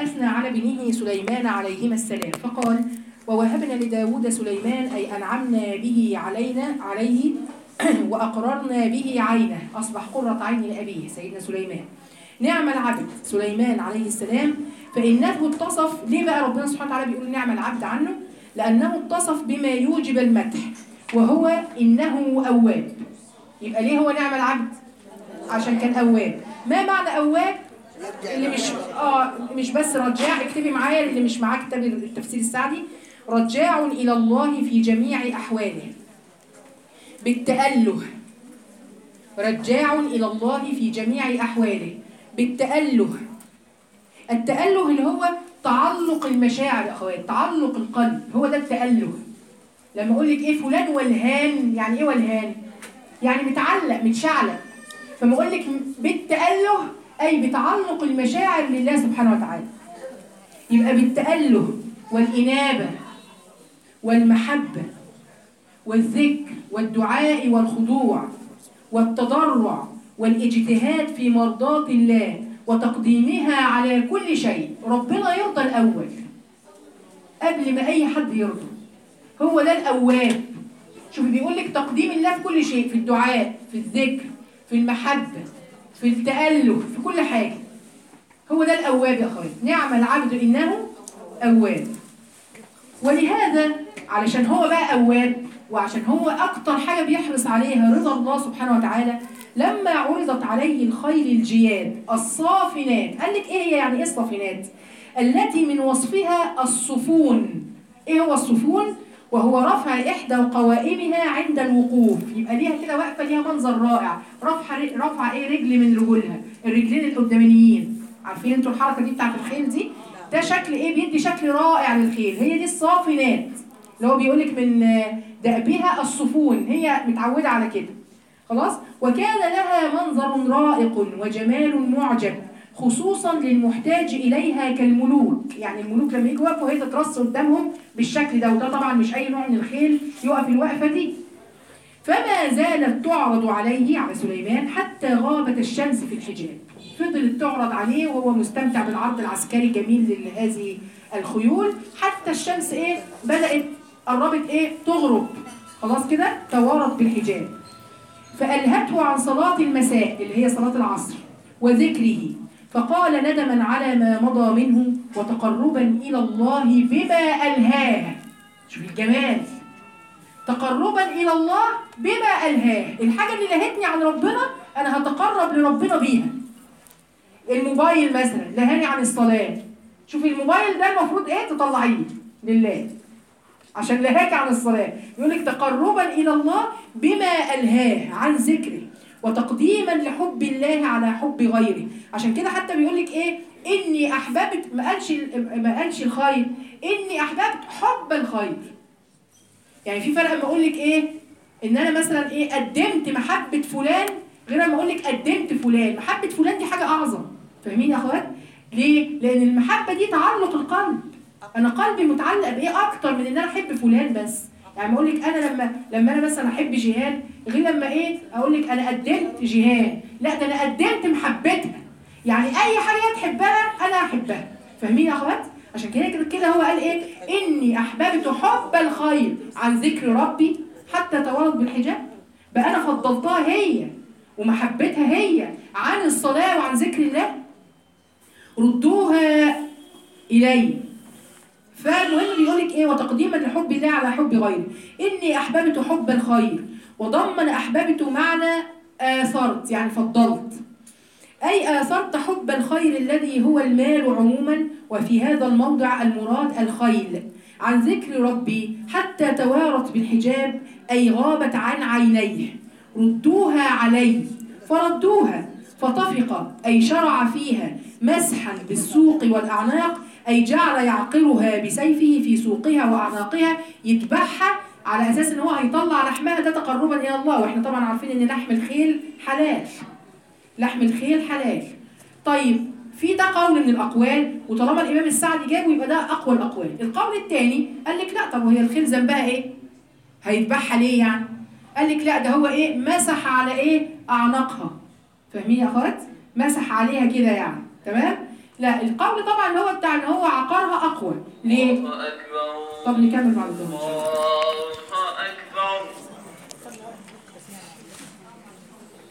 أثنى على بنيه سليمان عليهما السلام فقال ووهبنا لداود سليمان أي أنعمنا به علينا عليه وأقررنا به عينه أصبح قرة عين لأبيه سيدنا سليمان نعم العبد سليمان عليه السلام فإنه اتصف ليه بقى ربنا سبحانه وتعالى بيقول نعم العبد عنه لأنه اتصف بما يوجب المدح وهو إنه أواب يبقى ليه هو نعم العبد عشان كان أواب ما معنى أواب اللي مش اه مش بس رجاع اكتبي معايا اللي مش معاه كتاب التفسير السعدي رجاع إلى الله في جميع أحواله بالتأله رجاع إلى الله في جميع أحواله بالتأله التأله اللي هو تعلق المشاعر يا أخوات تعلق القلب هو ده التأله لما أقول لك إيه فلان ولهان يعني إيه ولهان؟ يعني متعلق متشعلق فما أقول لك بالتأله أي بتعلق المشاعر لله سبحانه وتعالى يبقى بالتأله والإنابة والمحبة والذكر والدعاء والخضوع والتضرع والاجتهاد في مرضاة الله وتقديمها على كل شيء ربنا يرضى الأول قبل ما أي حد يرضى هو ده الأواب شوفي بيقول لك تقديم الله في كل شيء في الدعاء في الذكر في المحبة في التأله في كل حاجة هو ده الأواب يا أخوات نعم العبد إنه أواب ولهذا علشان هو بقى أواب وعشان هو أكتر حاجة بيحرص عليها رضا الله سبحانه وتعالى لما عرضت عليه الخيل الجياد الصافنات قال لك إيه هي يعني إيه الصافنات التي من وصفها الصفون إيه هو الصفون وهو رفع إحدى قوائمها عند الوقوف يبقى ليها كده واقفة ليها منظر رائع رفع رفع إيه رجل من رجولها الرجلين القدامانيين عارفين انتوا الحركة دي بتاعت الخيل دي ده شكل إيه بيدي شكل رائع للخيل هي دي الصافنات اللي هو بيقول لك من دأبها الصفون هي متعودة على كده خلاص وكان لها منظر رائق وجمال معجب خصوصا للمحتاج إليها كالملوك يعني الملوك لما يجوا يقفوا هي تترص قدامهم بالشكل ده وده طبعا مش أي نوع من الخيل يقف الوقفة دي فما زالت تعرض عليه على سليمان حتى غابت الشمس في الحجاب فضلت تعرض عليه وهو مستمتع بالعرض العسكري الجميل لهذه الخيول حتى الشمس ايه بدأت قربت ايه تغرب خلاص كده توارت بالحجاب فألهته عن صلاة المساء اللي هي صلاة العصر وذكره فقال ندما على ما مضى منه وتقربا إلى الله بما ألهاه شوف الجمال تقربا إلى الله بما ألهاه الحاجة اللي لهتني عن ربنا أنا هتقرب لربنا بيها الموبايل مثلا لهاني عن الصلاة شوفي الموبايل ده المفروض ايه تطلعيه لله عشان لهاك عن الصلاة يقول لك تقربا إلى الله بما ألهاه عن ذكره وتقديما لحب الله على حب غيره عشان كده حتى بيقول لك ايه اني احببت ما قالش ما قالش الخير اني احببت حب الخير يعني في فرق لما اقول لك ايه ان انا مثلا ايه قدمت محبه فلان غير لما اقول لك قدمت فلان محبه فلان دي حاجه اعظم فاهمين يا اخوات ليه لان المحبه دي تعلق القلب انا قلبي متعلق بايه اكتر من ان انا احب فلان بس يعني اقول لك انا لما لما انا مثلا احب جيهان غير لما ايه اقول لك انا قدمت جيهان لا ده انا قدمت محبتها يعني اي حاجه هي تحبها انا احبها فاهمين يا اخوات عشان كده كده كده هو قال ايه اني احببت حب الخير عن ذكر ربي حتى تورط بالحجاب بقى انا فضلتها هي ومحبتها هي عن الصلاه وعن ذكر الله ردوها الي فالمهم بيقول لك ايه وتقديما لحب الله على حب غيره اني احببت حب الخير وضمن احببت معنى اثرت يعني فضلت اي اثرت حب الخير الذي هو المال عموما وفي هذا الموضع المراد الخيل عن ذكر ربي حتى توارت بالحجاب اي غابت عن عينيه ردوها علي فردوها فطفق اي شرع فيها مسحا بالسوق والاعناق أي جعل يعقرها بسيفه في سوقها وأعناقها يذبحها على أساس إن هو هيطلع لحمها ده تقربا إلى الله وإحنا طبعا عارفين إن لحم الخيل حلال لحم الخيل حلال طيب في ده قول من الأقوال وطالما الإمام السعدي جابه يبقى ده أقوى الأقوال القول الثاني قال لك لا طب وهي الخيل ذنبها إيه؟ هيذبحها ليه يعني؟ قال لك لا ده هو إيه؟ مسح على إيه؟ أعناقها فاهمين يا أخوات؟ مسح عليها كده يعني تمام؟ لا القول طبعا هو بتاع ان هو عقارها اقوى ليه الله أكبر طب نكمل بعد الظهر ان شاء الله